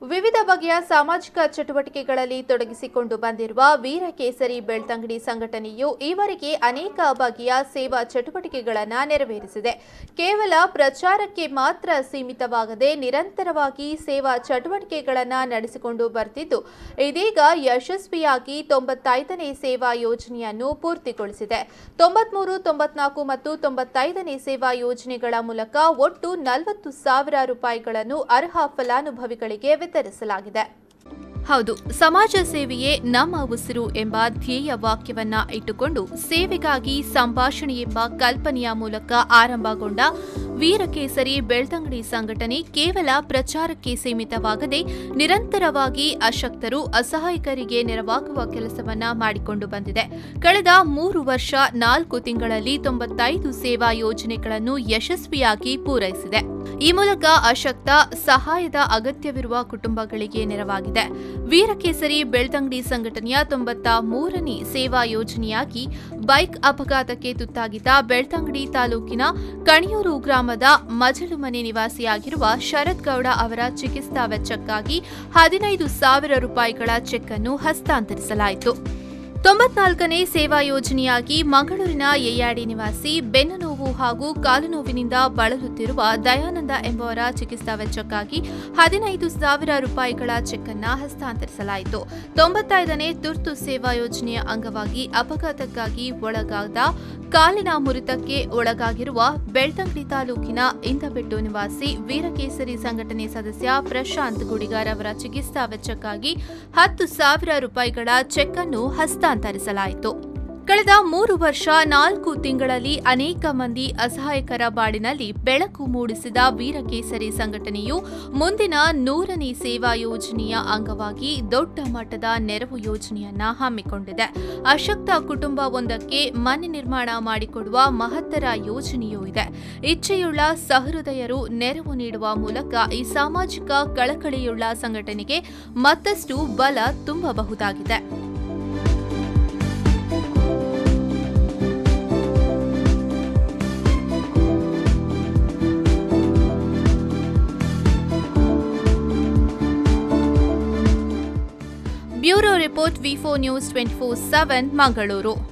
ವಿವಿಧ ಬಗೆಯ ಸಾಮಾಜಿಕ ಚಟುವಟಿಕೆಗಳಲ್ಲಿ ತೊಡಗಿಸಿಕೊಂಡು ಬಂದಿರುವ ವೀರಕೇಸರಿ ಬೆಳ್ತಂಗಡಿ ಸಂಘಟನೆಯು ಈವರೆಗೆ ಅನೇಕ ಬಗೆಯ ಸೇವಾ ಚಟುವಟಿಕೆಗಳನ್ನು ನೆರವೇರಿಸಿದೆ ಕೇವಲ ಪ್ರಚಾರಕ್ಕೆ ಮಾತ್ರ ಸೀಮಿತವಾಗದೆ ನಿರಂತರವಾಗಿ ಸೇವಾ ಚಟುವಟಿಕೆಗಳನ್ನು ನಡೆಸಿಕೊಂಡು ಬರ್ತಿದ್ದು ಇದೀಗ ಯಶಸ್ವಿಯಾಗಿ ತೊಂಬತ್ತೈದನೇ ಸೇವಾ ಯೋಜನೆಯನ್ನು ಪೂರ್ತಿಗೊಳಿಸಿದೆ ತೊಂಬತ್ಮೂರು ತೊಂಬತ್ನಾಲ್ಕು ಮತ್ತು ತೊಂಬತ್ತೈದನೇ ಸೇವಾ ಯೋಜನೆಗಳ ಮೂಲಕ ಒಟ್ಟು ನಲವತ್ತು ಸಾವಿರ ರೂಪಾಯಿಗಳನ್ನು ಅರ್ಹ ಫಲಾನುಭವಿಗಳಿಗೆ ವಿತರಿಸಲಾಗಿದೆ ಹೌದು ಸಮಾಜ ಸೇವೆಯೇ ನಮ್ಮ ಉಸಿರು ಎಂಬ ಧ್ಯೇಯ ವಾಕ್ಯವನ್ನ ಇಟ್ಟುಕೊಂಡು ಸೇವೆಗಾಗಿ ಸಂಭಾಷಣೆ ಎಂಬ ಕಲ್ಪನೆಯ ಮೂಲಕ ಆರಂಭಗೊಂಡ ವೀರಕೇಸರಿ ಬೆಳ್ತಂಗಡಿ ಸಂಘಟನೆ ಕೇವಲ ಪ್ರಚಾರಕ್ಕೆ ಸೀಮಿತವಾಗದೆ ನಿರಂತರವಾಗಿ ಅಶಕ್ತರು ಅಸಹಾಯಕರಿಗೆ ನೆರವಾಗುವ ಕೆಲಸವನ್ನ ಮಾಡಿಕೊಂಡು ಬಂದಿದೆ ಕಳೆದ ಮೂರು ವರ್ಷ ನಾಲ್ಕು ತಿಂಗಳಲ್ಲಿ ತೊಂಬತ್ತೈದು ಸೇವಾ ಯೋಜನೆಗಳನ್ನು ಯಶಸ್ವಿಯಾಗಿ ಪೂರೈಸಿದೆ ಈ ಮೂಲಕ ಅಶಕ್ತ ಸಹಾಯದ ಅಗತ್ಯವಿರುವ ಕುಟುಂಬಗಳಿಗೆ ನೆರವಾಗಿದೆ ವೀರಕೇಸರಿ ಬೆಳ್ತಂಗಡಿ ಸಂಘಟನೆಯ ತೊಂಬತ್ತ ಮೂರನೇ ಸೇವಾ ಯೋಜನೆಯಾಗಿ ಬೈಕ್ ಅಪಘಾತಕ್ಕೆ ತುತ್ತಾಗಿದ್ದ ಬೆಳ್ತಂಗಡಿ ತಾಲೂಕಿನ ಕಣಿಯೂರು ಗ್ರಾಮದ ಮಜಲುಮನೆ ನಿವಾಸಿಯಾಗಿರುವ ಶರತ್ ಗೌಡ ಅವರ ಚಿಕಿತ್ಸಾ ವೆಚ್ಚಕ್ಕಾಗಿ ಹದಿನೈದು ಸಾವಿರ ರೂಪಾಯಿಗಳ ಚೆಕ್ ಅನ್ನು ಹಸ್ತಾಂತರಿಸಲಾಯಿತು ತೊಂಬತ್ನಾಲ್ಕನೇ ಸೇವಾ ಯೋಜನೆಯಾಗಿ ಮಂಗಳೂರಿನ ಯಯ್ಯಾಡಿ ನಿವಾಸಿ ಬೆನ್ನು ನೋವು ಹಾಗೂ ಕಾಲು ನೋವಿನಿಂದ ಬಳಲುತ್ತಿರುವ ದಯಾನಂದ ಎಂಬುವರ ಚಿಕಿತ್ಸಾ ವೆಚ್ಚಕ್ಕಾಗಿ ಹದಿನೈದು ಸಾವಿರ ರೂಪಾಯಿಗಳ ಚೆಕ್ ಅನ್ನ ಹಸ್ತಾಂತರಿಸಲಾಯಿತು ತೊಂಬತ್ತೈದನೇ ತುರ್ತು ಸೇವಾ ಯೋಜನೆಯ ಅಂಗವಾಗಿ ಅಪಘಾತಕ್ಕಾಗಿ ಒಳಗಾದ ಕಾಲಿನ ಮುರಿತಕ್ಕೆ ಒಳಗಾಗಿರುವ ಬೆಳ್ತಂಗಡಿ ತಾಲೂಕಿನ ಇಂದಬೆಟ್ಟು ನಿವಾಸಿ ವೀರಕೇಸರಿ ಸಂಘಟನೆ ಸದಸ್ಯ ಪ್ರಶಾಂತ್ ಗುಡಿಗಾರ್ ಅವರ ಚಿಕಿತ್ಸಾ ವೆಚ್ಚಕ್ಕಾಗಿ ಹತ್ತು ಸಾವಿರ ರೂಪಾಯಿಗಳ ಚೆಕ್ ಅನ್ನು ಹಸ್ತಾಂತರಿಸಲಾಯಿತು ಕಳೆದ ಮೂರು ವರ್ಷ ನಾಲ್ಕು ತಿಂಗಳಲ್ಲಿ ಅನೇಕ ಮಂದಿ ಅಸಹಾಯಕರ ಬಾಡಿನಲ್ಲಿ ಬೆಳಕು ಮೂಡಿಸಿದ ವೀರಕೇಸರಿ ಸಂಘಟನೆಯು ಮುಂದಿನ ನೂರನೇ ಸೇವಾ ಯೋಜನೆಯ ಅಂಗವಾಗಿ ದೊಡ್ಡ ಮಟ್ಟದ ನೆರವು ಯೋಜನೆಯನ್ನ ಹಮ್ಮಿಕೊಂಡಿದೆ ಅಶಕ್ತ ಕುಟುಂಬವೊಂದಕ್ಕೆ ಮನೆ ನಿರ್ಮಾಣ ಮಾಡಿಕೊಡುವ ಮಹತ್ತರ ಯೋಜನೆಯೂ ಇದೆ ಇಚ್ಛೆಯುಳ್ಳ ಸಹೃದಯರು ನೆರವು ನೀಡುವ ಮೂಲಕ ಈ ಸಾಮಾಜಿಕ ಕಳಕಳಿಯುಳ್ಳ ಸಂಘಟನೆಗೆ ಮತ್ತಷ್ಟು ಬಲ ತುಂಬಬಹುದಾಗಿದೆ bureau report V four news twenty four seven Mangaluru